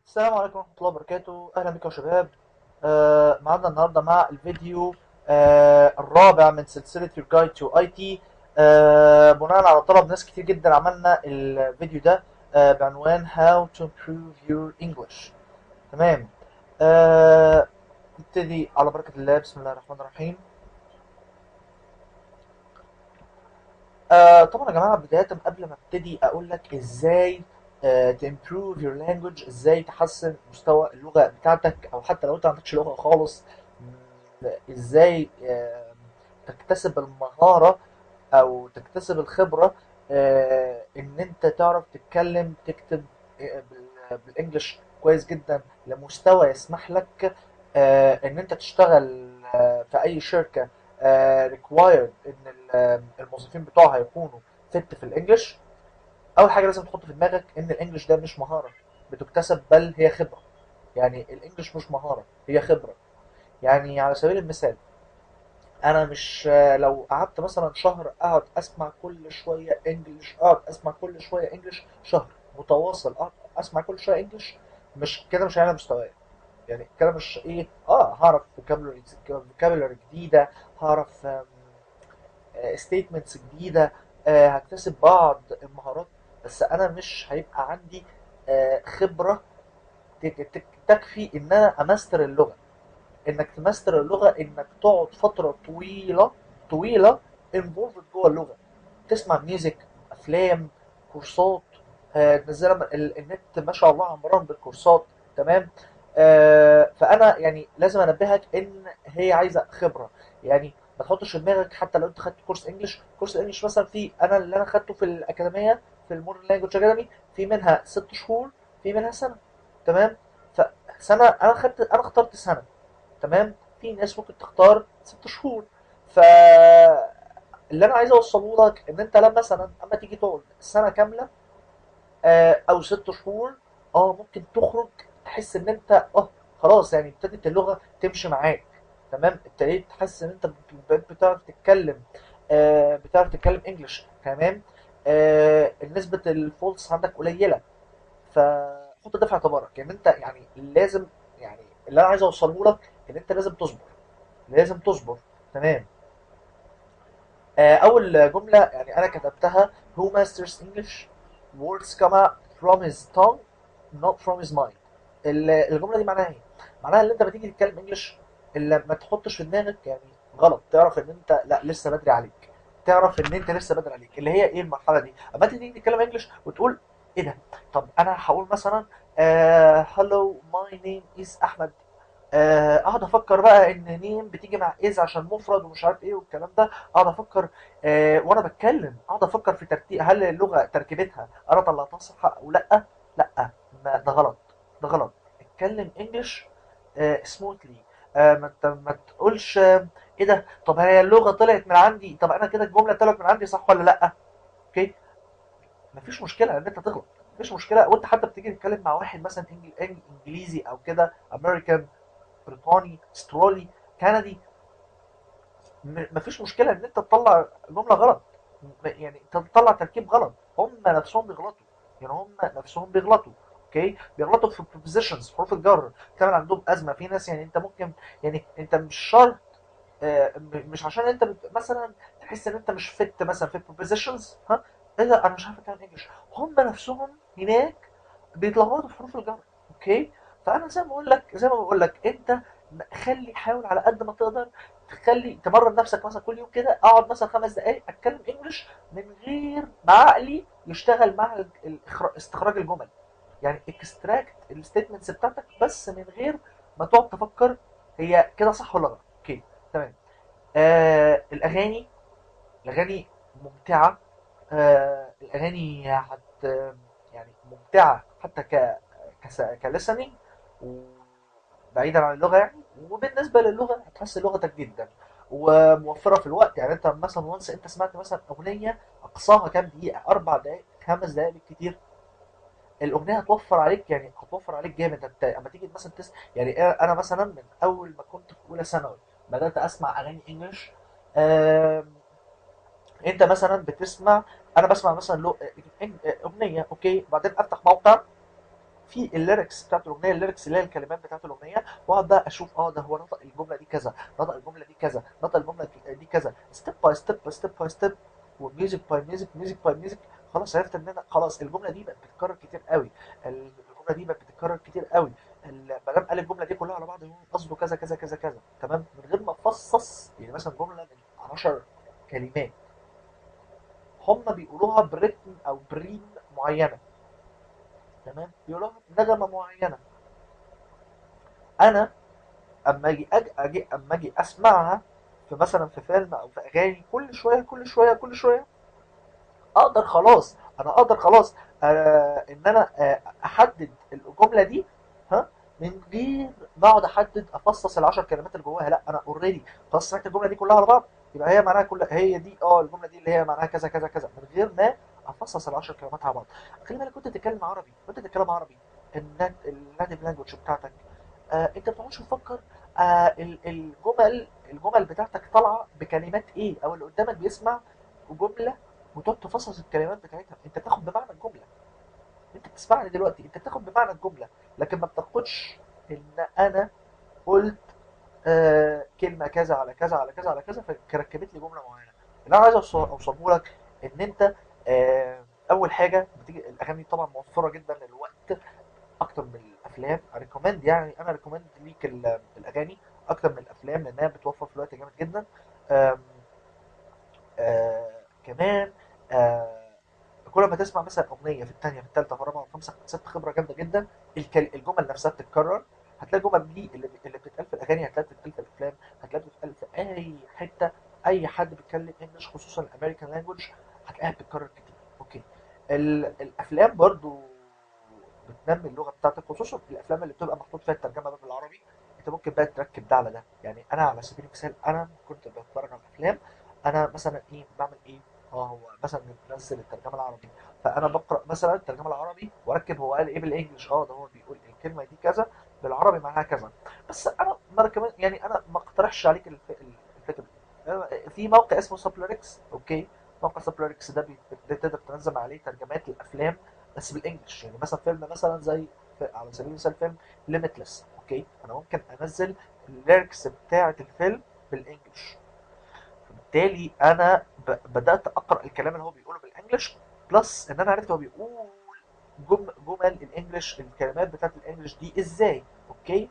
السلام عليكم ورحمة الله وبركاته أهلا بكم يا شباب آه معانا النهاردة مع الفيديو آه الرابع من سلسلة Your Guide to IT آه بناء على طلب ناس كتير جدا عملنا الفيديو ده آه بعنوان How to Improve Your English تمام آه نبتدي على بركة الله بسم الله الرحمن الرحيم آه طبعا يا جماعة بداية قبل ما ابتدي أقول لك إزاي تمبروف يور لانجوج ازاي تحسن مستوى اللغه بتاعتك او حتى لو انت ما عندكش لغه خالص م، ازاي آه، تكتسب المهاره او تكتسب الخبره آه، ان انت تعرف تتكلم تكتب آه، بال- بالانجلش كويس جدا لمستوى يسمح لك آه، ان انت تشتغل آه، في اي شركه ريكوايرد ان ال- الموظفين بتوعها يكونوا فت في الانجلش اول حاجه لازم تحط في دماغك ان الانجليش ده مش مهاره بتكتسب بل هي خبره يعني الانجليش مش مهاره هي خبره يعني على سبيل المثال انا مش لو قعدت مثلا شهر اقعد اسمع كل شويه انجليش اقعد اسمع كل شويه انجليش شهر متواصل اقعد اسمع كل شويه انجليش مش كده مش هيعلى مستواي يعني كده مش ايه اه هعرف فوكابولري جديده هعرف ستيتمنتس جديده آه، هكتسب بعض المهارات بس انا مش هيبقى عندي آه، خبره تك- تك- تكفي ان انا اماستر اللغه انك تماستر اللغه انك تقعد فتره طويله طويله انفولد جوه اللغه تسمع ميوزك افلام كورسات آه، تنزلها من- ال- النت ما شاء الله عمران بالكورسات تمام آه، فانا يعني لازم انبهك ان هي عايزه خبره يعني ما تحطش في دماغك حتى لو انت خدت كورس انجلش كورس انجلش مثلا في انا اللي انا خدته في الاكاديميه في المودرن لانجوج اكاديمي في منها ست شهور في منها سنه تمام فسنه انا خدت انا اخترت سنه تمام في ناس ممكن تختار ست شهور ف اللي انا عايز اوصله لك ان انت لما مثلا اما تيجي تقعد سنه كامله آه، او ست شهور اه ممكن تخرج تحس ان انت اه خلاص يعني ابتدت اللغه تمشي معاك تمام ابتديت تحس ان انت بقيت بتعرف تتكلم آه، بتعرف تتكلم انجلش تمام آه، نسبه الفولس عندك قليله فحط ده في اعتبارك يعني انت يعني لازم يعني اللي انا عايز اوصله لك ان انت لازم تصبر لازم تصبر تمام آه، اول جمله يعني انا كتبتها who masters English words come out from his tongue not from his mind ال- الجمله دي معناها ايه معناها ان انت لما تيجي تتكلم انجلش اللي ما تحطش في دماغك يعني غلط تعرف ان انت لا لسه بدري عليك تعرف ان انت لسه بدري عليك اللي هي ايه المرحله دي اما تيجي تتكلم انجلش وتقول ايه ده طب انا هقول مثلا هلو ماي نيم از احمد آه، اقعد افكر بقى ان نيم بتيجي مع از عشان مفرد ومش عارف ايه والكلام ده اقعد افكر آه، وانا بتكلم اقعد افكر في ترتيب هل اللغه تركيبتها انا طلعتها صح او لا لا ما ده غلط ده غلط اتكلم انجلش سموثلي ما ت- ما تقولش آه، ايه ده طب هي اللغه طلعت من عندي طب انا كده الجمله طلعت من عندي صح ولا لا اوكي مفيش مشكله ان انت تغلط مفيش مشكله وانت حتى بتيجي تتكلم مع واحد مثلا إنجل- إنج- انجليزي او كده امريكان بريطاني استرالي كندي م- مفيش مشكله ان انت تطلع جمله غلط م- يعني انت تطلع تركيب غلط هم نفسهم بيغلطوا يعني هم نفسهم بيغلطوا اوكي بيغلطوا في prepositions حروف الجر كمان عندهم ازمه في ناس يعني انت ممكن يعني انت مش شرط آه، م- مش عشان انت بت- مثلا تحس ان انت مش فت مثلا في prepositions ها ايه ده انا مش عارف اتكلم انجلش هم نفسهم هناك بيتلخبطوا في حروف الجر اوكي فانا زي ما بقول لك زي ما بقول لك انت خلي حاول على قد ما تقدر تخلي تمرن نفسك مثلا كل يوم كده اقعد مثلا خمس دقائق اتكلم انجلش من غير ما عقلي يشتغل مع ال- الإخرا- استخراج الجمل يعني اكستراكت الستيتمنتس بتاعتك بس من غير ما تقعد تفكر هي كده صح ولا غلط اوكي تمام آه الاغاني الاغاني ممتعه آه الاغاني هت يعني ممتعه حتى ك كس... كليسننج وبعيدا عن اللغه يعني وبالنسبه للغه هتحس لغتك جدا وموفره في الوقت يعني انت مثلا وانس انت سمعت مثلا اغنيه اقصاها كام دقيقه اربع دقائق خمس دقائق بالكتير الاغنيه هتوفر عليك يعني هتوفر عليك جامد انت اما تيجي مثلا تس يعني انا مثلا من اول ما كنت في اولى ثانوي بدات اسمع اغاني انجلش آم، انت مثلا بتسمع انا بسمع مثلا لو اغنيه اوكي بعدين افتح موقع في الليركس بتاعت الاغنيه الليركس اللي هي الكلمات بتاعت الاغنيه واقعد بقى اشوف اه ده هو نطق الجمله دي كذا نطق الجمله دي كذا نطق الجمله دي كذا ستيب باي ستيب باي ستيب باي ستيب وميوزك باي ميوزك ميوزك باي ميوزك خلاص عرفت ان انا خلاص الجمله دي بقت بتتكرر كتير قوي الجمله دي بقت بتتكرر كتير قوي ال- ما دام قال الجمله دي كلها على بعض هو قصده كذا كذا كذا كذا تمام من غير ما افصص يعني مثلا جمله من 10 كلمات هم بيقولوها برتم او بريم معينه تمام بيقولوها بنغمه معينه انا اما اجي أجي, اجي اما اجي اسمعها في مثلا في فيلم او في اغاني كل شويه كل شويه كل شويه اقدر خلاص انا اقدر خلاص آه ان انا آه احدد الجمله دي ها من غير ما اقعد احدد افصص العشر كلمات اللي جواها لا انا اوريدي خلاص سمعت الجمله دي كلها على بعض يبقى هي معناها كل هي دي اه الجمله دي اللي هي معناها كذا كذا كذا من غير ما افصص العشر كلمات على بعض خلي بالك كنت بتتكلم عربي كنت بتتكلم عربي الناتيف لانجوج بتاعتك آه انت ما بتقعدش تفكر آه ال- الجمل الجمل بتاعتك طالعه بكلمات ايه او اللي قدامك بيسمع جمله وتقعد تفصص الكلمات بتاعتها انت بتاخد بمعنى الجمله انت بتسمعني دلوقتي انت بتاخد بمعنى الجمله لكن ما بتاخدش ان انا قلت آه كلمه كذا على كذا على كذا على كذا فركبت لي جمله معينه اللي انا عايز أوص- اوصله لك ان انت آه اول حاجه بتيجي الاغاني طبعا موفره جدا للوقت اكتر من الافلام ريكومند يعني انا ريكومند ليك ال- الاغاني اكتر من الافلام لانها بتوفر في الوقت جامد جدا آم، آه كمان آه كل ما تسمع مثلا اغنيه في الثانيه في الثالثه في الرابعه في الخامسه ست خبره جامده جدا الكل... الجمل نفسها بتتكرر هتلاقي الجمل دي اللي, اللي بتتقال في الاغاني هتلاقي بتتقال في الافلام هتلاقي بتتقال في اي حته اي حد بيتكلم انجلش خصوصا الامريكان لانجوج هتلاقيها بتتكرر كتير اوكي ال... الافلام برضو بتنمي اللغه بتاعتك خصوصا الافلام اللي بتبقى محطوط فيها الترجمه بقى بالعربي انت ممكن بقى تركب ده على ده يعني انا على سبيل المثال انا كنت بتفرج على افلام انا مثلا ايه بعمل ايه اه هو مثلا بنزل الترجمه العربي فانا بقرا مثلا الترجمه العربي واركب هو قال ايه بالانجلش اه ده هو بيقول الكلمه دي كذا بالعربي معناها كذا بس انا ما كمان يعني انا ما اقترحش عليك الف- الفكره دي أنا- في موقع اسمه سابلوركس اوكي موقع سابلوركس ده بي- ده تقدر تنزل عليه ترجمات الافلام بس بالانجلش يعني مثلا فيلم مثلا زي ف- على سبيل المثال فيلم ليميتلس اوكي انا ممكن انزل الليركس بتاعه الفيلم بالانجلش بالتالي انا ب- بدات اقرا الكلام اللي هو بيقوله بالانجلش بلس ان انا عرفت هو بيقول جم جمل الانجليش الكلمات بتاعت الانجليش دي ازاي اوكي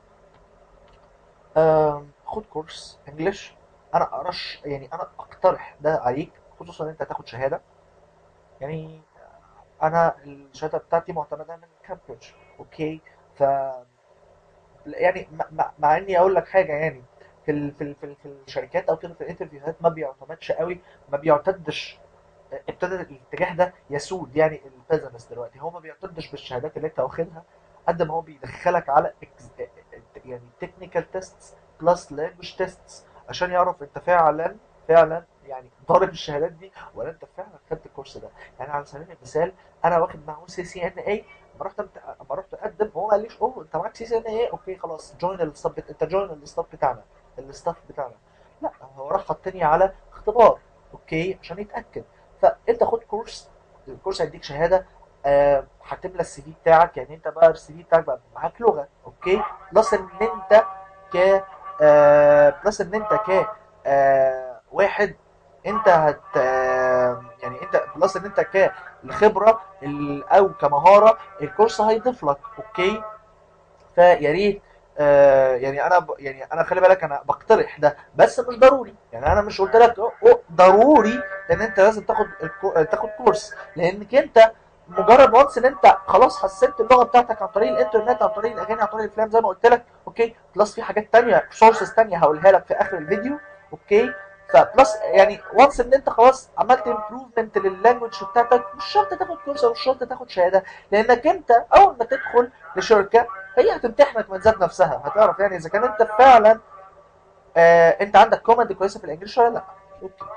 آم، خد كورس انجليش انا ارش يعني انا اقترح ده عليك خصوصا ان انت هتاخد شهاده يعني انا الشهاده بتاعتي معتمده من كامبريدج اوكي ف يعني مع, مع- مع اني اقول لك حاجه يعني في ال في ال في, ال في الشركات او كده في الانترفيوهات ما بيعتمدش قوي ما بيعتدش ابتدى الاتجاه ده يسود يعني البيزنس دلوقتي هو ما بيعتمدش بالشهادات اللي انت واخدها قد ما هو بيدخلك على ex- يعني تكنيكال تيستس بلس لانجوج تيستس عشان يعرف انت فعلا فعلا يعني ضارب الشهادات دي ولا انت فعلا خدت الكورس ده يعني على سبيل المثال انا واخد معاه سي سي ان اي لما رحت لما رحت اقدم هو ما قاليش اوه انت معاك سي سي ان اي اوكي خلاص جوين الستاف انت جوين الستاف بتاعنا الستاف بتاعنا لا هو راح حطني على اختبار اوكي عشان يتاكد فانت خد كورس الكورس هيديك شهاده آه، هتملى السي في بتاعك يعني انت بقى السي في بتاعك بقى معاك لغه اوكي بلس ان انت ك آه، بلس ان انت ك آه، واحد انت هت آه، يعني انت بلس ان انت ك الخبره ال- او كمهاره الكورس هيضيف لك اوكي فيا ريت آه يعني انا ب... يعني انا خلي بالك انا بقترح ده بس مش ضروري يعني انا مش قلت لك أوه ضروري ان انت لازم تاخد الكو... تاخد كورس لانك انت مجرد وانس ان انت خلاص حسنت اللغه بتاعتك عن طريق الانترنت عن طريق الاغاني عن طريق الافلام زي ما قلت لك اوكي بلس في حاجات تانية سورسز تانية هقولها لك في اخر الفيديو اوكي فبلس يعني وانس ان انت خلاص عملت امبروفمنت لللانجوج بتاعتك مش شرط تاخد كورس او مش شرط تاخد شهاده لانك انت اول ما تدخل لشركه هي هتمتحنك من ذات نفسها هتعرف يعني اذا كان انت فعلا آه انت عندك كوماند كويسه في الانجليش ولا لا اوكي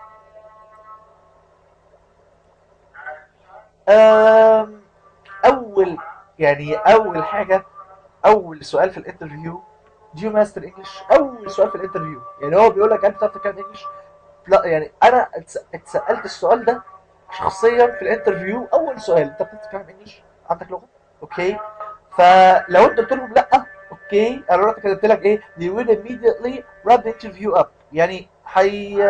آم، اول يعني اول حاجه اول سؤال في الانترفيو do you master English اول سؤال في الانترفيو يعني هو بيقول لك هل بتعرف تتكلم انجلش لا يعني انا اتس- اتسالت السؤال ده شخصيا في الانترفيو اول سؤال انت بتعرف تتكلم انجلش عندك لغه اوكي فلو انت قلت لهم لا اوكي انا رحت كتبت لك ايه they will immediately wrap the interview up يعني حي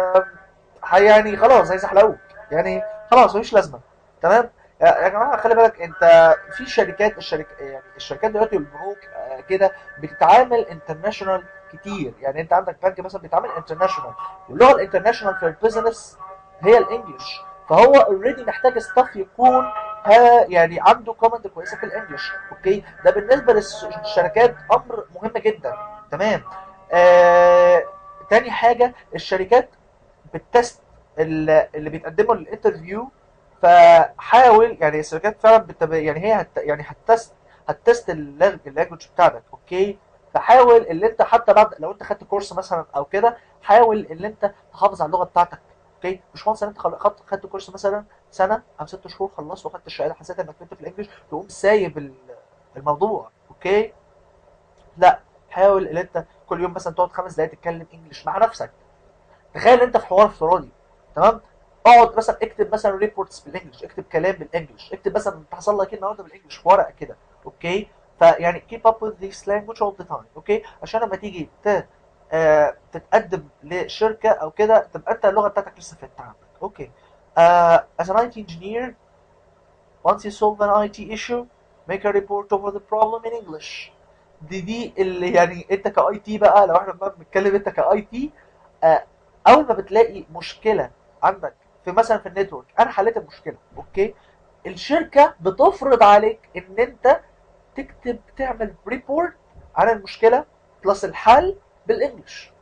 حي يعني خلاص هيزحلقوك يعني خلاص مفيش لازمه تمام يا يا جماعه خلي بالك انت في شركات الشركات يعني الشركات دلوقتي والبنوك آه، كده بتتعامل انترناشونال كتير يعني انت عندك بنك مثلا بيتعامل انترناشونال واللغه الانترناشونال في البيزنس هي الانجليش فهو اوريدي محتاج ستاف يكون ها يعني عنده كوماند كويسه في الانجليش اوكي ده بالنسبه للشركات امر مهم جدا تمام آه تاني حاجه الشركات بتست ال- اللي بيتقدموا للانترفيو فحاول يعني الشركات فعلا بتب... يعني هي هت... يعني هتست هتست اللانجوج بتاعتك اوكي فحاول اللي انت حتى بعد لو انت خدت كورس مثلا او كده حاول اللي انت تحافظ على اللغه بتاعتك اوكي مش وانس ان انت خل- خدت خدت كورس مثلا سنه او ست شهور خلصت وخدت الشهاده حسيت انك فهمت في الانجليش تقوم سايب ال- الموضوع اوكي لا حاول ان انت كل يوم مثلا تقعد خمس دقايق تتكلم انجليش مع نفسك تخيل انت في حوار افتراضي تمام اقعد مثلا اكتب مثلا ريبورتس بالانجلش اكتب كلام بالانجلش اكتب مثلا انت حصل لك ايه النهارده بالانجلش في ورقه كده اوكي فيعني keep up with this language all the time اوكي عشان لما تيجي ت... آه تتقدم لشركه او كده تبقى انت اللغه بتاعتك لسه في عندك اوكي آه as an IT engineer once you solve an IT issue make a report over the problem in English دي دي اللي يعني انت كاي تي بقى لو احنا بقى بنتكلم انت كاي تي آه اول ما بتلاقي مشكله عندك في مثلا في النتورك انا حليت المشكله اوكي الشركه بتفرض عليك ان انت تكتب تعمل ريبورت عن المشكله بلس الحل بالانجلش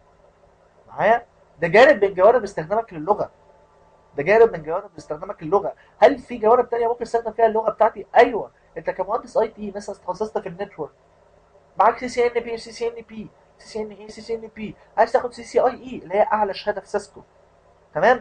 معايا ده جانب من جوانب استخدامك للغه ده جانب من جوانب استخدامك للغه هل في جوانب تانية ممكن استخدم فيها اللغه بتاعتي ايوه انت كمهندس اي تي مثلا تخصصت في النتورك معاك سي سي ان بي سي سي ان بي سي سي ان اي سي سي ان بي عايز تاخد سي سي اي اي اللي هي اعلى شهاده في سيسكو تمام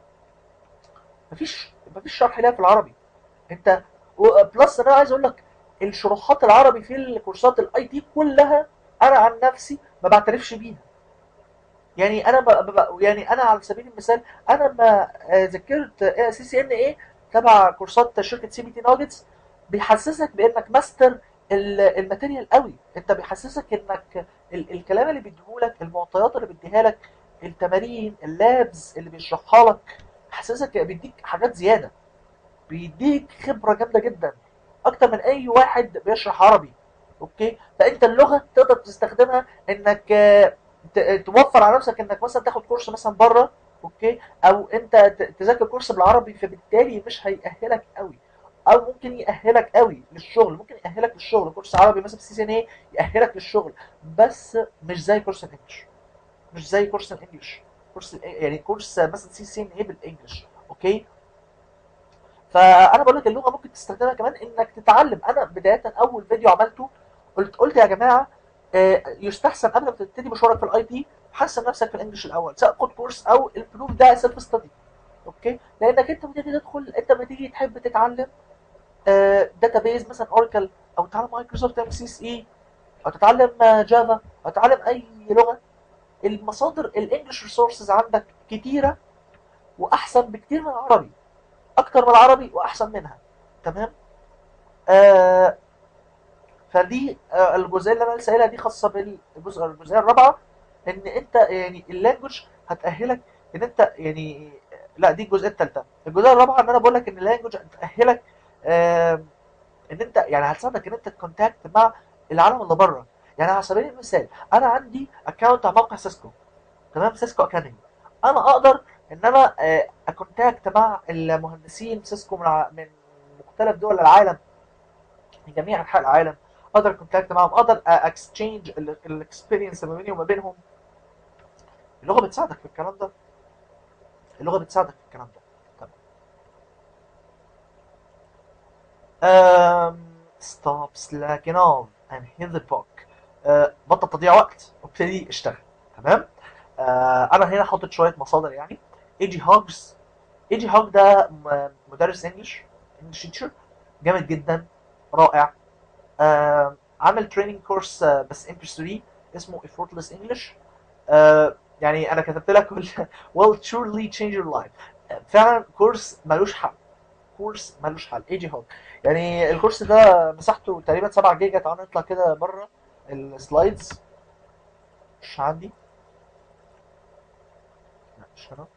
مفيش مفيش شرح ليها في العربي انت بلس انا عايز اقول لك الشروحات العربي في الكورسات الاي تي كلها انا عن نفسي ما بعترفش بيها يعني انا ب... ب... يعني انا على سبيل المثال انا ما آه، ذاكرت سي سي ان ايه تبع كورسات شركه سي بي تي ناجتس بيحسسك بانك ماستر ال- الماتيريال قوي انت بيحسسك انك ال... الكلام اللي بيديهولك المعطيات اللي بيديها لك التمارين اللابز اللي بيشرحها لك حسسك بيديك حاجات زياده بيديك خبره جامده جدا اكتر من اي واحد بيشرح عربي اوكي فانت اللغه تقدر تستخدمها انك آه، ت- توفر على نفسك انك مثلا تاخد كورس مثلا بره اوكي او انت ت- تذاكر كورس بالعربي فبالتالي مش هيأهلك قوي او ممكن يأهلك قوي للشغل ممكن يأهلك للشغل كورس عربي مثلا في سي سي ان ايه يأهلك للشغل بس مش زي كورس الانجليش مش زي كورس الانجليش كورس ال- يعني كورس مثلا سي سي ان ايه بالانجليش اوكي فانا بقول لك اللغه ممكن تستخدمها كمان انك تتعلم انا بدايه اول فيديو عملته قلت قلت يا جماعه آه، يستحسن قبل ما تبتدي مشوارك في اي تي حسن نفسك في الانجليش الاول سواء خد كورس او البروف ده سيلف ستدي اوكي لانك انت لما تيجي تدخل انت لما تيجي تحب تتعلم داتابيز مثلا اوراكل او تتعلم مايكروسوفت ام سي اس اي او تتعلم جافا او تتعلم اي لغه المصادر الانجليش ريسورسز عندك كتيره واحسن بكتير من العربي اكتر من العربي واحسن منها تمام آه فدي آه الجزئيه اللي انا لسه قايلها دي خاصه بالجزء الجزئيه الرابعه ان انت يعني اللانجوج هتاهلك ان انت يعني لا دي الجزئيه الثالثه الجزئيه الرابعه ان انا بقول لك ان اللانجوج هتاهلك آه ان انت يعني هتساعدك ان انت تكونتاكت مع العالم اللي بره يعني على سبيل المثال انا عندي اكونت على موقع سيسكو تمام سيسكو اكاديمي انا اقدر ان انا آه، اكونتاكت مع المهندسين سيسكو من ع- من مختلف دول العالم من جميع انحاء العالم اقدر كونتاكت معاهم اقدر اكسشينج الاكسبيرينس ما بيني وما بينهم اللغه بتساعدك في الكلام ده اللغه بتساعدك في الكلام ده تمام um, stop slacking off and hit the book uh, بطل تضييع وقت وابتدي اشتغل تمام آه انا هنا حاطط شويه مصادر يعني ايجي هوجز ايجي هوج ده م- مدرس انجلش انجلش تيتشر جامد جدا رائع آه عامل تريننج كورس آه بس ام بي 3 اسمه effortless English آه يعني انا كتبت لك will surely change your life آه، فعلا كورس ملوش حل كورس ملوش حل اي جي هوك يعني الكورس ده مساحته تقريبا 7 جيجا تعالى نطلع كده بره السلايدز مش عندي لا مش هنا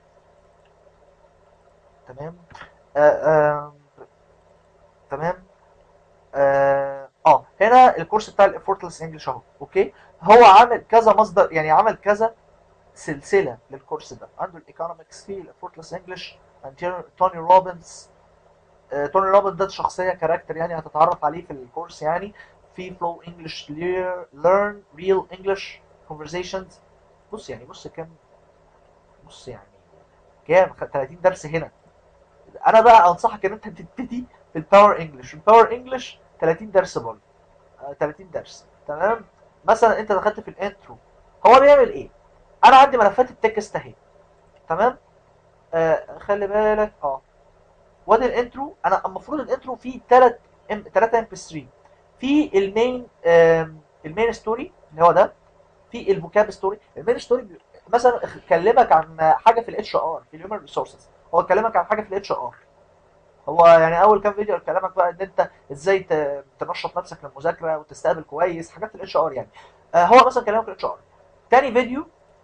تمام آه آه تمام اه آه، هنا الكورس بتاع الافورتلس انجلش اهو اوكي هو عامل كذا مصدر يعني عمل كذا سلسله للكورس ده عنده الايكونومكس فيه الافورتلس انجلش توني روبنز آه، توني روبنز ده شخصيه كاركتر يعني هتتعرف عليه في الكورس يعني في فلو انجلش ليرن ريل انجلش كونفرزيشنز بص يعني بص كام بص يعني كام 30 درس هنا انا بقى انصحك ان انت تبتدي في الباور انجلش الباور انجلش 30 درس برضه آه، 30 درس تمام مثلا انت دخلت في الانترو هو بيعمل ايه انا عندي ملفات التكست اهي تمام آه خلي بالك اه وادي الانترو انا المفروض الانترو فيه 3 ام 3 ام بي 3 في المين آم، المين ستوري اللي هو ده في الفوكاب ستوري المين ستوري بي- مثلا كلمك عن حاجه في الاتش ار في الهيومن ريسورسز هو كلمك عن حاجه في الاتش ار هو يعني اول كام فيديو كلامك بقى ان انت ازاي ت- تنشط نفسك للمذاكره وتستقبل كويس حاجات في الاتش ار يعني آه، هو مثلا كلامك في الاتش ار تاني فيديو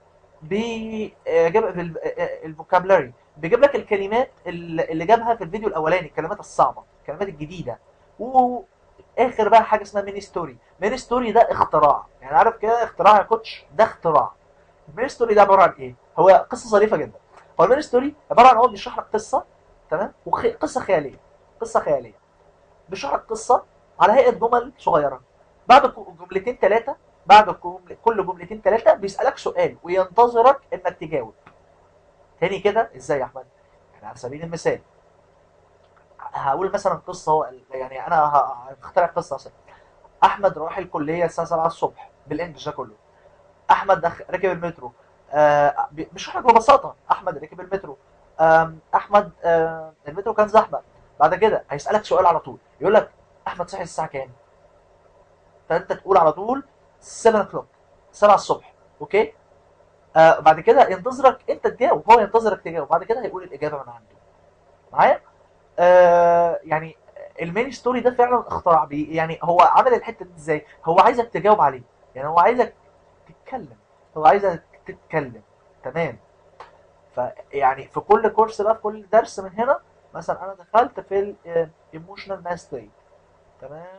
بيجيب الفوكابلري بيجيب لك الكلمات اللي اللي جابها في الفيديو الاولاني الكلمات الصعبه الكلمات الجديده واخر بقى حاجه اسمها ميني ستوري ميني ستوري ده اختراع يعني عارف كده اختراع يا كوتش ده اختراع الميني ستوري ده عباره عن ايه هو قصه ظريفه جدا هو الميني ستوري عباره عن هو بيشرح لك قصه تمام وقصه خياليه قصه خياليه بيشرح لك قصه على هيئه جمل صغيره بعد ك- جملتين ثلاثه بعد كل كل جملتين ثلاثه بيسالك سؤال وينتظرك انك تجاوب تاني كده ازاي يا احمد يعني على سبيل المثال هقول مثلا قصه هو يعني انا ه- هخترع قصه مثلا احمد راح الكليه الساعه 7 الصبح بالانجلش ده كله احمد دخ... ركب المترو آه بي- بيشرح لك ببساطه احمد ركب المترو آم، احمد آه المترو كان زحمه بعد كده هيسالك سؤال على طول يقول لك احمد صحي الساعه كام فانت تقول على طول 7 o'clock 7 الصبح اوكي آه بعد كده ينتظرك انت تجاوب هو ينتظرك تجاوب بعد كده هيقول الاجابه من عنده معايا آه يعني الميني ستوري ده فعلا اختراع بي يعني هو عمل الحته دي ازاي هو عايزك تجاوب عليه يعني هو عايزك تتكلم هو عايزك تتكلم تمام فيعني في كل كورس بقى في كل درس من هنا مثلا انا دخلت في الايموشنال ماستري تمام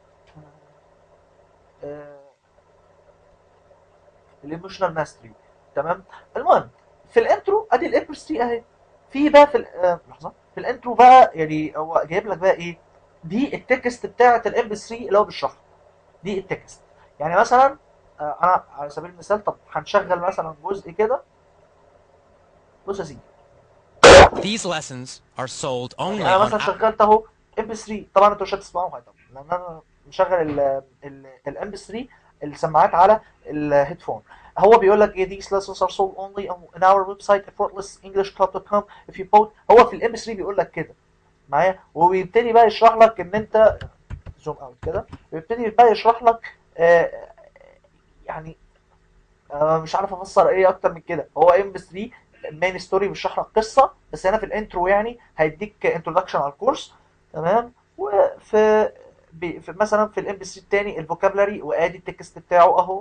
الايموشنال ماستري تمام المهم في الانترو ادي الام 3 اهي في بقى في ال- آه، لحظه في الانترو بقى يعني هو جايب لك بقى ايه دي التكست بتاعه الام 3 اللي هو بيشرحها دي التكست يعني مثلا آه، انا على سبيل المثال طب هنشغل مثلا جزء كده بص يا سيدي These lessons are sold only انا on مثلا Apple. شغلت اهو ام 3 طبعا انتوا مش هتسمعوها طبعا لان انا مشغل الام 3 السماعات على الهيدفون هو بيقول لك ايه these lessons are sold only on our website effortlessenglishclub.com if you bought هو في الام 3 بيقول لك كده معايا وبيبتدي بقى يشرح لك ان انت زوم اوت كده بيبتدي بقى يشرح لك آه، يعني آه، مش عارف افسر ايه اكتر من كده هو ام 3 مين ستوري بيشرح لك قصه بس هنا في الانترو يعني هيديك انتروداكشن على الكورس تمام وفي بي- في مثلا في الام بي سي التاني الفوكابلري وادي التكست بتاعه اهو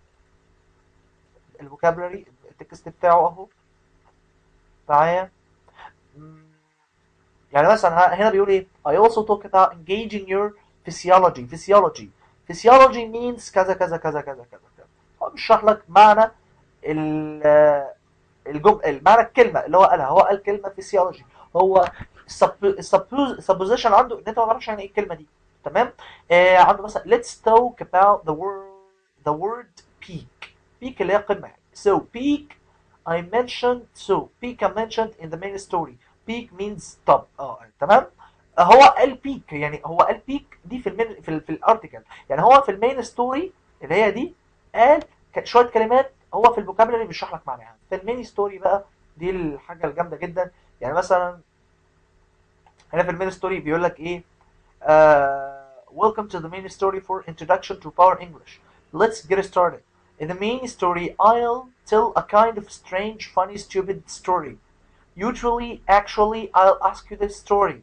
الفوكابلري التكست بتاعه اهو معايا مم، يعني مثلا ه- هنا بيقول ايه I also talk about engaging your physiology physiology physiology means كذا كذا كذا كذا كذا كذا هو بيشرح لك معنى ال الجم... معنى الكلمه اللي هو قالها هو قال كلمه فيسيولوجي هو supposition عنده ان انت ما تعرفش يعني ايه الكلمه دي تمام آه عنده مثلا let's talk about the word the word peak peak اللي هي قمه يعني so peak I mentioned so peak I mentioned in the main story peak means top اه تمام هو قال بيك يعني هو قال بيك دي في المين في, ال- في الارتكل يعني هو في المين ستوري اللي هي دي قال ك- شويه كلمات هو في الفوكابلري بيشرح لك معناها في المين ستوري بقى دي الحاجه الجامده جدا يعني مثلا هنا في المين ستوري بيقول لك ايه uh, welcome to the main story for introduction to power English let's get started in the main story I'll tell a kind of strange funny stupid story usually actually I'll ask you this story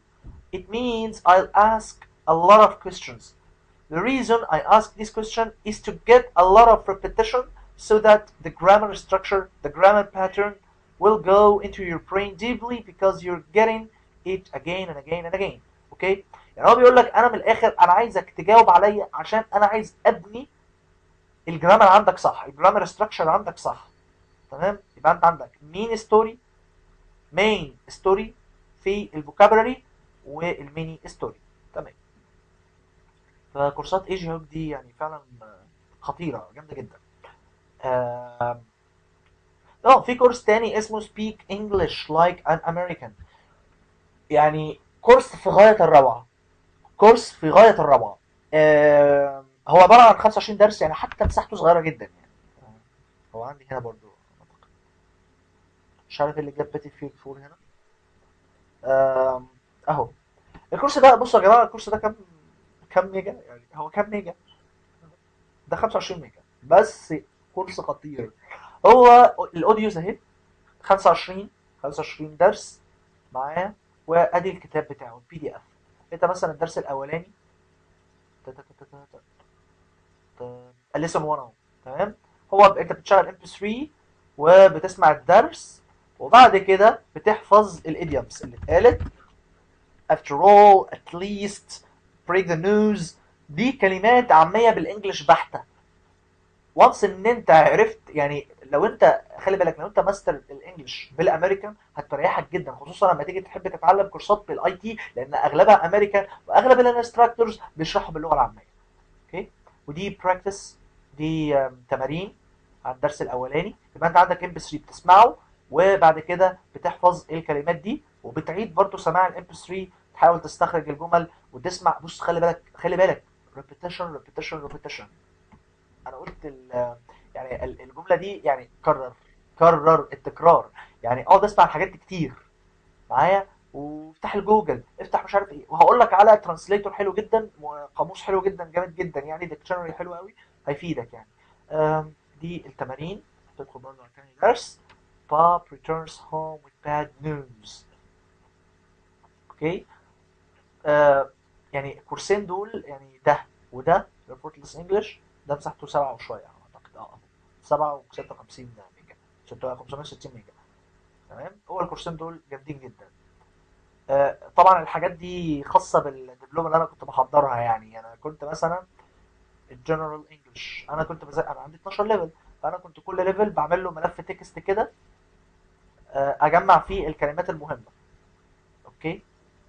it means I'll ask a lot of questions. The reason I ask this question is to get a lot of repetition so that the grammar structure, the grammar pattern will go into your brain deeply because you're getting it again and again and again. اوكي؟ يعني هو بيقول لك انا من الاخر انا عايزك تجاوب عليا عشان انا عايز ابني الجرامر عندك صح، الجرامر ستراكشر عندك صح. تمام؟ يبقى انت عندك مين ستوري مين ستوري في الفوكابولري والميني ستوري تمام فكورسات ايجي هوك دي يعني فعلا خطيره جامده جدا آم، اه في كورس تاني اسمه Speak English Like an American يعني كورس في غاية الروعة كورس في غاية الروعة آم، هو عبارة عن 25 درس يعني حتى مساحته صغيرة جدا يعني هو عندي هنا برضو مش عارف إيه اللي جاب بيتي فيلد فور هنا آم، اهو الكورس ده بصوا يا جماعه الكورس ده كام كام ميجا يعني هو كام ميجا ده 25 ميجا بس كورس خطير هو الاوديوز اهي 25 25 درس معاه وادي الكتاب بتاعه البي دي اف انت مثلا الدرس الاولاني ليسون 1 اهو تمام هو ب- انت بتشغل ام بي 3 وبتسمع الدرس وبعد كده بتحفظ الايديومز اللي اتقالت after all at least break the news دي كلمات عامية بالانجلش بحتة وانس ان انت عرفت يعني لو انت خلي بالك لو انت ماستر الانجليش بالامريكان هتريحك جدا خصوصا لما تيجي تحب تتعلم كورسات بالاي تي لان اغلبها امريكان واغلب الانستراكتورز بيشرحوا باللغه العاميه اوكي ودي براكتس دي آم، تمارين على الدرس الاولاني يبقى انت عندك ام بي 3 بتسمعه وبعد كده بتحفظ الكلمات دي وبتعيد برضو سماع الام بي 3 تحاول تستخرج الجمل وتسمع بص خلي بالك خلي بالك repetition repetition repetition انا قلت ال- يعني ال- الجمله دي يعني كرر كرر التكرار يعني اقعد اسمع الحاجات دي كتير معايا وافتح الجوجل افتح مش عارف ايه وهقول لك على ترانسليتور حلو جدا وقاموس حلو جدا جامد جدا يعني ديكشنري حلو قوي هيفيدك يعني آم، دي التمارين تدخل برضه على تاني درس Bob returns home with bad news اوكي آه يعني الكورسين دول يعني ده وده ريبورتلس انجلش ده مساحته سبعة وشوية اعتقد اه سبعة وستة وخمسين ميجا ستة خمسمية وستين ميجا تمام هو الكورسين دول جامدين جدا آه طبعا الحاجات دي خاصة بالدبلومة اللي انا كنت بحضرها يعني انا كنت مثلا الجنرال انجلش انا كنت بذاكر انا عندي 12 ليفل فانا كنت كل ليفل بعمل له ملف تكست كده آه اجمع فيه الكلمات المهمة اوكي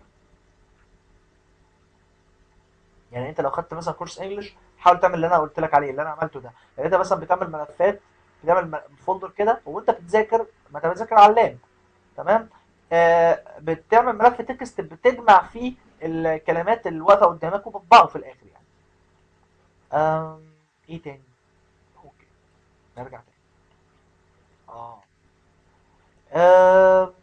يعني انت لو خدت مثلا كورس انجلش حاول تعمل اللي انا قلت لك عليه اللي انا عملته ده يعني انت مثلا بتعمل ملفات بتعمل م- فولدر كده وانت بتذاكر ما انت بتذاكر على اللاب تمام آه بتعمل ملف تكست بتجمع فيه الكلمات اللي واقفه قدامك وبتطبعه في الاخر يعني آم ايه تاني اوكي نرجع تاني اه آم،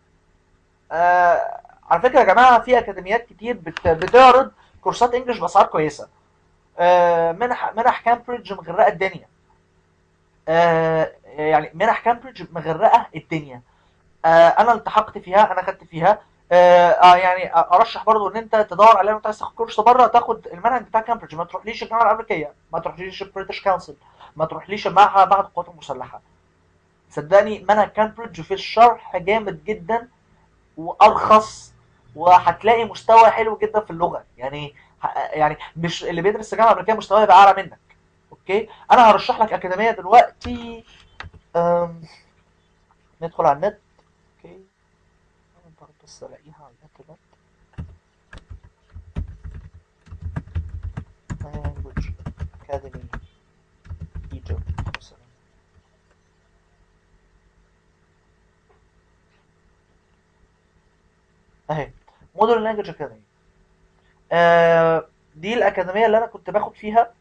آه على فكره يا جماعه في اكاديميات كتير بت- بتعرض كورسات انجلش باسعار كويسه آه، منح منح كامبريدج مغرقه الدنيا آه، يعني منح كامبريدج مغرقه الدنيا آه، انا التحقت فيها انا خدت فيها آه، آه، يعني ارشح برضو ان انت تدور عليها وانت عايز تاخد كورس بره تاخد المنهج بتاع كامبريدج ما تروحليش الجامعه الامريكيه ما تروحليش البريتش كونسل ما تروحليش معهد معهد القوات المسلحه صدقني منهج كامبريدج في الشرح جامد جدا وارخص وهتلاقي مستوى حلو جدا في اللغه يعني ه- يعني مش اللي بيدرس في الجامعه الامريكيه مستواه يبقى اعلى منك اوكي انا هرشح لك اكاديميه دلوقتي أم... ندخل على النت اوكي أنا برضه بس الاقيها على النت ده language academy Egypt مثلا اهي مودرن لانجوج اكاديمي آه دي الاكاديميه اللي انا كنت باخد فيها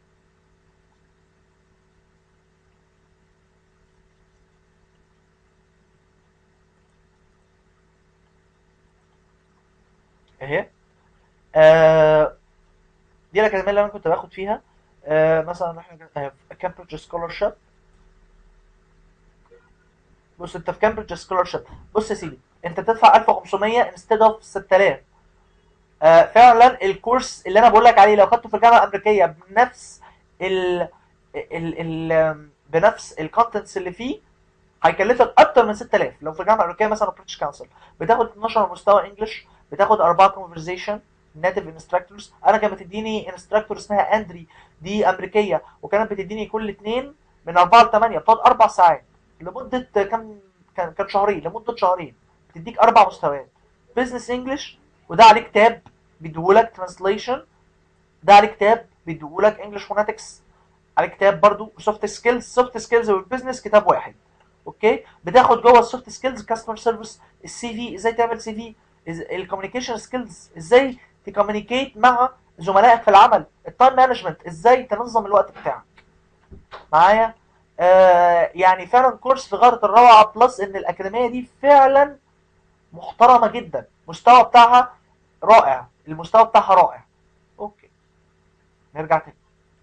اهي آه دي الاكاديميه اللي انا كنت باخد فيها آه مثلا احنا كامبريدج سكولرشيب بص انت في كامبريدج سكولرشيب بص يا سيدي انت بتدفع 1500 انستيد اوف 6000 آه فعلا الكورس اللي انا بقول لك عليه لو خدته في الجامعه الامريكيه بنفس ال ال ال بنفس الكونتنتس اللي فيه هيكلفك اكتر من 6000 لو في الجامعه الامريكيه مثلا بريتش كونسل بتاخد 12 مستوى انجلش بتاخد اربعه كونفرزيشن ناتيف انستراكتورز انا كانت بتديني انستراكتور اسمها اندري دي امريكيه وكانت بتديني كل اثنين من 4 ل 8 بتقعد اربع ساعات لمده كام كان كان شهرين لمده شهرين بتديك اربع مستويات بزنس انجلش وده عليه كتاب بيديهولك ترانسليشن ده عليه كتاب بيديهولك انجلش فوناتكس عليه كتاب برضو سوفت سكيلز سوفت سكيلز والبزنس كتاب واحد اوكي بتاخد جوه السوفت سكيلز كاستمر سيرفيس السي في ازاي تعمل سي في الكوميونيكيشن سكيلز ازاي تكوميونيكيت مع زملائك في العمل التايم مانجمنت ازاي تنظم الوقت بتاعك معايا آه يعني فعلا كورس في غايه الروعه بلس ان الاكاديميه دي فعلا محترمه جدا المستوى بتاعها رائع المستوى بتاعها رائع اوكي نرجع تاني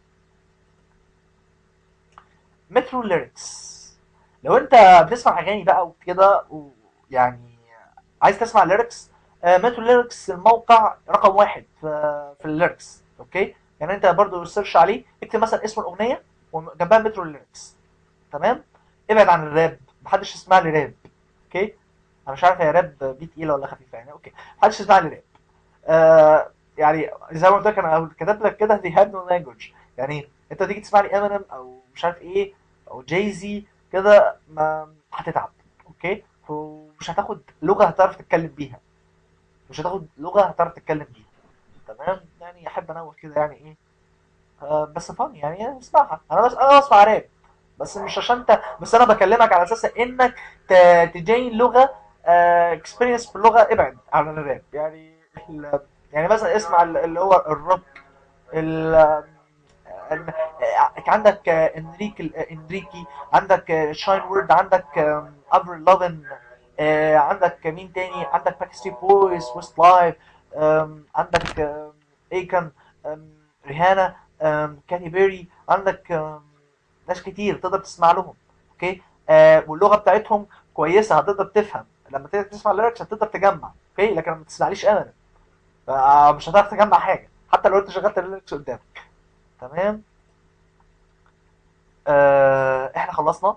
مترو ليركس لو انت بتسمع اغاني بقى وكده ويعني عايز تسمع ليركس مترو ليركس الموقع رقم واحد في في الليركس اوكي يعني انت برضو سيرش عليه اكتب مثلا اسم الاغنيه وجنبها مترو ليركس تمام ابعد عن الراب محدش يسمع لي راب اوكي انا مش عارف هي راب دي تقيله ولا خفيفه يعني اوكي محدش يسمع لي راب آه يعني زي ما قلت لك انا كتبت لك كده دي هاد نو لانجوج يعني انت تيجي تسمع لي امينيم او مش عارف ايه او جاي زي كده ما هتتعب اوكي ومش هتاخد لغه هتعرف تتكلم بيها مش هتاخد لغه هتعرف تتكلم بيها تمام يعني احب انوه كده يعني ايه آه بس فن يعني اسمعها انا بس انا بسمع راب بس مش عشان انت بس انا بكلمك على اساس انك تجين لغه اكسبيرينس في اللغه ابعد عن الراب يعني ال- يعني مثلا اسمع ال- اللي هو الروك ال ال- عندك انريكي انريكي عندك شاين وورد عندك افر لافن عندك مين تاني عندك باك ستريت بويز ويست لايف عندك ايكن ريهانا كاتي بيري عندك آم، ناس كتير تقدر تسمع لهم اوكي آه واللغه بتاعتهم كويسه هتقدر تفهم لما تيجي تسمع الليركس هتقدر تجمع اوكي لكن ما تسمعليش انا مش هتعرف تجمع حاجه حتى لو انت شغلت الليركس قدامك تمام آه احنا خلصنا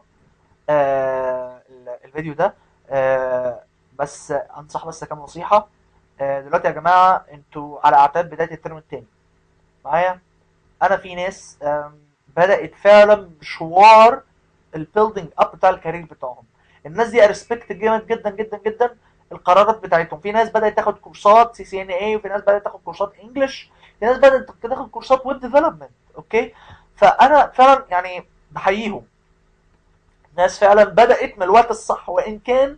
آه ال- الفيديو ده آه بس انصح بس كام نصيحه آه دلوقتي يا جماعه انتوا على اعتاب بدايه الترم الثاني معايا انا في ناس آم، بدات فعلا مشوار البيلدينج اب بتاع الكارير بتاعهم الناس دي ارسبكت جامد جدا جدا جدا القرارات بتاعتهم في ناس بدات تاخد كورسات سي سي ان اي وفي ناس بدات تاخد كورسات انجلش في ناس بدات تاخد كورسات ويب ديفلوبمنت اوكي فانا فعلا يعني بحييهم ناس فعلا بدات من الوقت الصح وان كان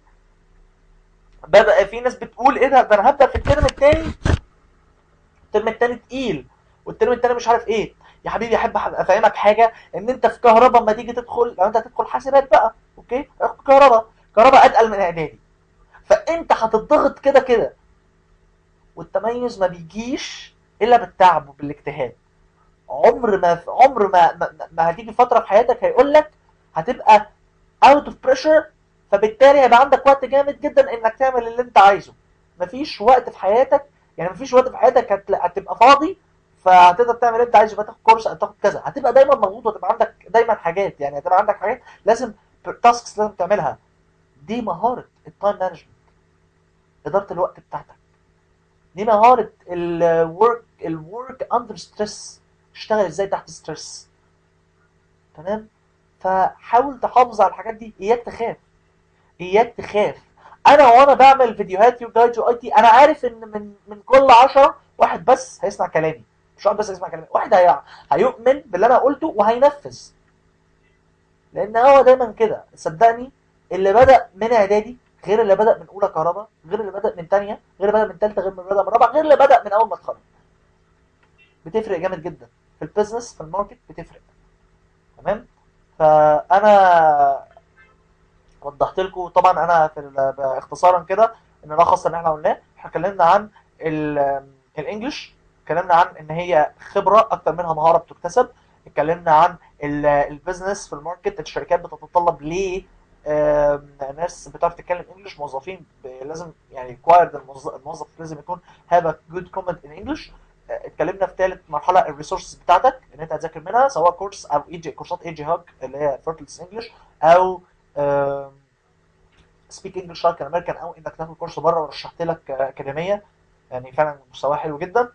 بدا في ناس بتقول ايه ده ده انا هبدا في الترم الثاني الترم الثاني تقيل والترم الثاني مش عارف ايه يا حبيبي احب أح- افهمك حاجه ان انت في كهرباء اما تيجي تدخل لو انت هتدخل حاسبات بقى اوكي هتدخل كهرباء كهرباء اتقل من اعدادي فانت هتضغط كده كده والتميز ما بيجيش الا بالتعب وبالاجتهاد عمر ما عمر ما ما, ما هتيجي فتره في حياتك هيقول لك هتبقى اوت اوف بريشر فبالتالي هيبقى عندك وقت جامد جدا انك تعمل اللي انت عايزه مفيش وقت في حياتك يعني مفيش وقت في حياتك هتل- هتبقى فاضي فهتقدر تعمل اللي انت عايزه فتاخد كورس او تاخد كذا هتبقى دايما مضغوط وتبقى عندك دايما حاجات يعني هتبقى عندك حاجات لازم تاسكس لازم تعملها دي مهاره التايم مانجمنت اداره الوقت بتاعتك دي مهاره الورك الورك اندر ستريس تشتغل ازاي تحت ستريس تمام فحاول تحافظ على الحاجات دي اياك تخاف اياك تخاف انا وانا بعمل فيديوهات يو جايد اي تي انا عارف ان من من كل 10 واحد بس هيسمع كلامي مش واحد بس هيسمع كلامي واحد هي... هيؤمن باللي انا قلته وهينفذ لان هو دايما كده صدقني اللي بدا من اعدادي غير اللي بدا من اولى كهرباء غير اللي بدا من ثانيه غير اللي بدا من ثالثه غير اللي بدا من رابعه غير اللي بدا من اول ما اتخرج بتفرق جامد جدا في البيزنس في الماركت بتفرق تمام فانا وضحت لكم طبعا انا في ال- اختصارا كده ان نلخص اللي احنا قلناه احنا اتكلمنا عن ال- الانجليش اتكلمنا عن ان هي خبره اكتر منها مهاره بتكتسب اتكلمنا عن ال- البيزنس في الماركت الشركات بتتطلب ليه آم، ناس بتعرف تتكلم انجلش موظفين ب- لازم يعني required الموظف الموظف لازم يكون have a good comment in English آه، اتكلمنا في ثالث مرحله الريسورسز بتاعتك ان انت هتذاكر منها سواء كورس او اي جي كورسات اي جي هاك اللي هي فيرتلس انجلش او سبيك انجلش لايك امريكان او انك تاخد كورس بره ورشحت لك آه، اكاديميه يعني فعلا مستواها حلو جدا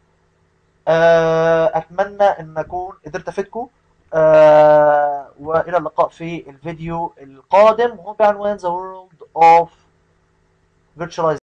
آه، اتمنى ان اكون قدرت افيدكم آه، والى اللقاء في الفيديو القادم وهو بعنوان The World of Virtualization